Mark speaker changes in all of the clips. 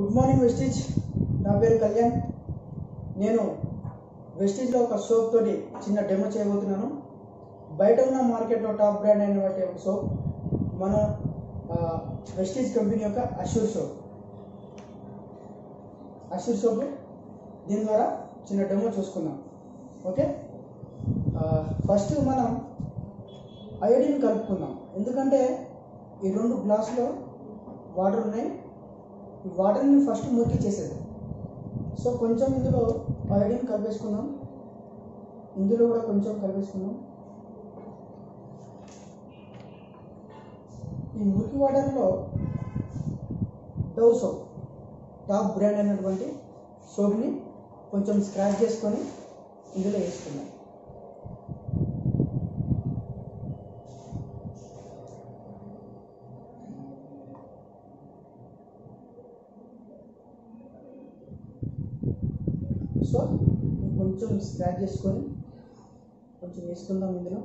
Speaker 1: good morning Vestige నా పేరు కళ్యాణ్ నేను వెస్టీజ్లో ఒక సోప్ తోటి చిన్న డెమో చేయబోతున్నాను బయట ఉన్న మార్కెట్లో టాప్ బ్రాండ్ అయినటువంటి ఒక సోప్ మన ఆ, వెస్టీజ్ కంపెనీ యొక్క అష్యూర్ సోప్ అష్యూర్ సోప్ దీని ద్వారా చిన్న డెమో చూసుకుందాం ఓకే ఆ, ఫస్ట్ మనం అయోడిన్ కలుపుకుందాం ఎందుకంటే ఈ రెండు గ్లాసులో వాటర్ ఉన్నాయి ఈ వాటర్ని ఫస్ట్ మురికి చేసేది సో కొంచెం ఇందులో అయోడిన్ కలిపేసుకుందాం ఇందులో కూడా కొంచెం కలిపేసుకుందాం ఈ మురికి వాటర్లో డవ్ సోప్ టాప్ బ్రాండ్ అయినటువంటి సోప్ని కొంచెం స్క్రాచ్ చేసుకొని ఇందులో వేసుకుందాం సో కొంచెం స్క్రాచ్ చేసుకొని కొంచెం వేసుకుందాం ఇందులో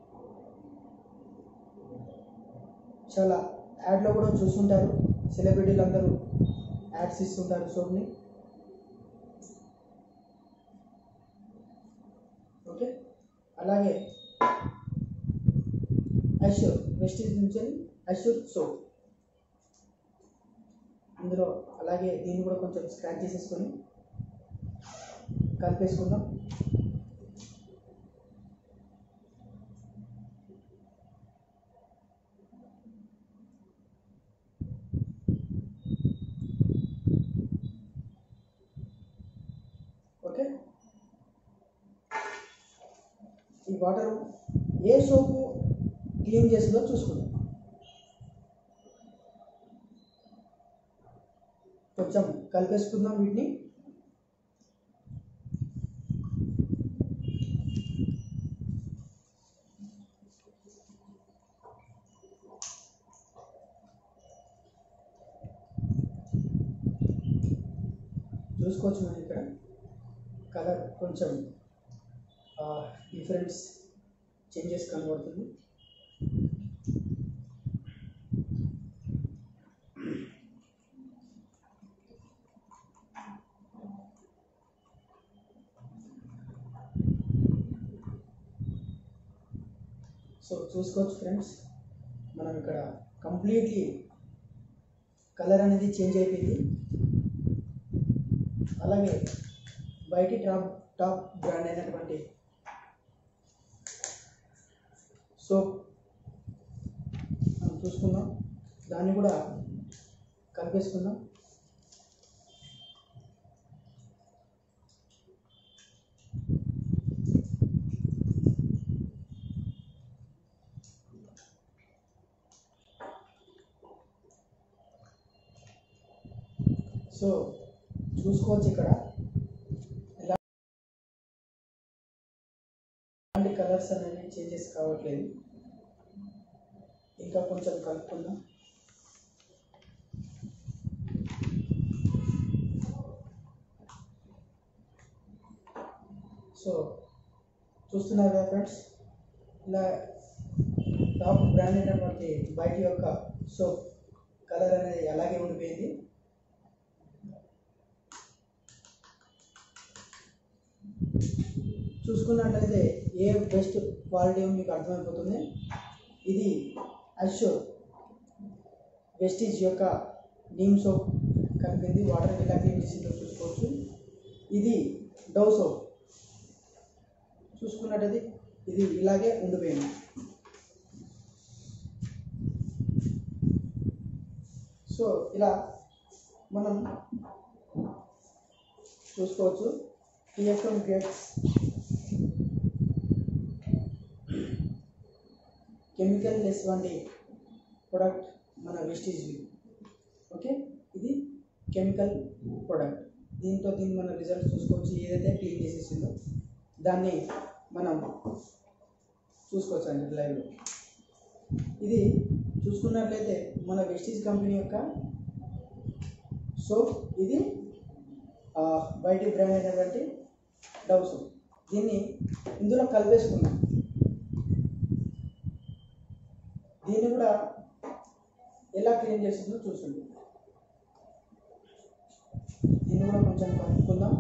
Speaker 1: చాలా యాడ్లో కూడా చూస్తుంటారు సెలబ్రిటీలు అందరూ యాడ్స్ ఇస్తుంటారు సోప్ని ఓకే అలాగే ఐశ్యూర్ వెస్టీజ్ నుంచి ఐశ్యూర్ సోప్ అందులో అలాగే దీన్ని కూడా కొంచెం స్క్రాచ్ చేసేసుకొని కలిపేసుకుందాం ఓకే ఈ వాటర్ ఏ సోపు క్లీన్ చేసిందో చూసుకుందాం కొంచెం కలిపేసుకుందాం వీటిని చూసుకోవచ్చు మనం ఇక్కడ కలర్ కొంచెం డిఫరెన్స్ చేంజెస్ కనబడుతుంది సో చూసుకోవచ్చు ఫ్రెండ్స్ మనం ఇక్కడ కంప్లీట్లీ కలర్ అనేది చేంజ్ అయిపోయింది అలాగే బయటి టాప్ టాప్ బ్రాండ్ అయినటువంటి సోప్ మనం చూసుకుందాం దాన్ని కూడా కలిపేసుకుందాం సో చూసుకోవచ్చు ఇక్కడ ఎలాంటి కలర్స్ అనేవి చేంజెస్ కావట్లేదు ఇంకా కొంచెం కలుపుకుందాం సో చూస్తున్నారు కదా ఫ్రెండ్స్ ఇలా టాప్ బ్రాండ్ అయినటువంటి బయట యొక్క సోప్ కలర్ అనేది అలాగే ఉండిపోయింది చూసుకున్నట్లయితే ఏ బెస్ట్ క్వాలిటీ మీకు అర్థమైపోతుంది ఇది అష్యూర్ వెస్టీజ్ యొక్క నీమ్ సోప్ కలిపింది వాటర్ ఎలా క్లీన్ చేసిందో చూసుకోవచ్చు ఇది డవ్ సోప్ చూసుకున్నట్టయితే ఇది ఇలాగే ఉండిపోయింది సో ఇలా మనం చూసుకోవచ్చు టిఎఫ్ఎం గేట్స్ కెమికల్ లెస్ వంటి ప్రొడక్ట్ మన వెస్టీజ్ ఓకే ఇది కెమికల్ ప్రొడక్ట్ దీంతో దీన్ని మన రిజల్ట్స్ చూసుకోవచ్చు ఏదైతే క్లీన్ చేసేసిందో దాన్ని మనం చూసుకోవచ్చు అండి లైవ్లో ఇది చూసుకున్నట్లయితే మన వెస్టీజ్ కంపెనీ యొక్క సోప్ ఇది ఆ, బయటి బ్రాండ్ అయినటువంటి డవ్ సోప్ దీన్ని ఇందులో కలిపేసుకున్నాం దీన్ని కూడా ఎలా క్లీన్ చేస్తుందో చూస్తుంది దీన్ని కూడా కొంచెం కలుపుకుందాం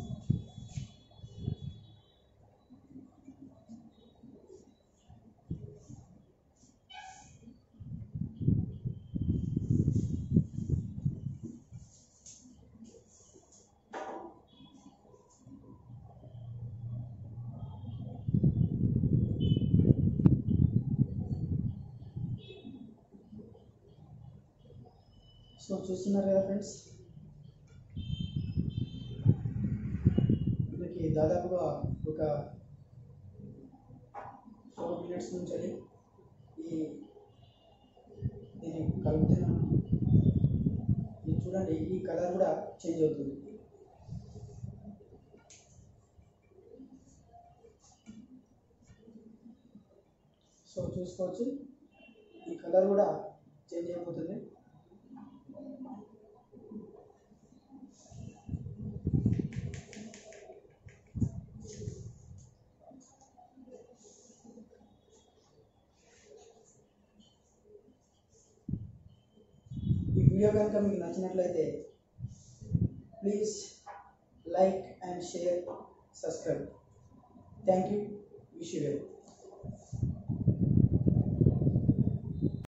Speaker 1: సో చూస్తున్నారు కదా ఫ్రెండ్స్ మనకి దాదాపుగా ఒక ఫోర్ మినిట్స్ నుంచి ఈ దీన్ని కలుపుతున్నాను ఇది చూడండి ఈ కలర్ కూడా చేంజ్ అవుతుంది సో చూసుకోవచ్చు ఈ కలర్ కూడా చేంజ్ అయిపోతుంది ఈ వీడియో కనుక మీకు నచ్చినట్లయితే please like and share subscribe thank you wish you well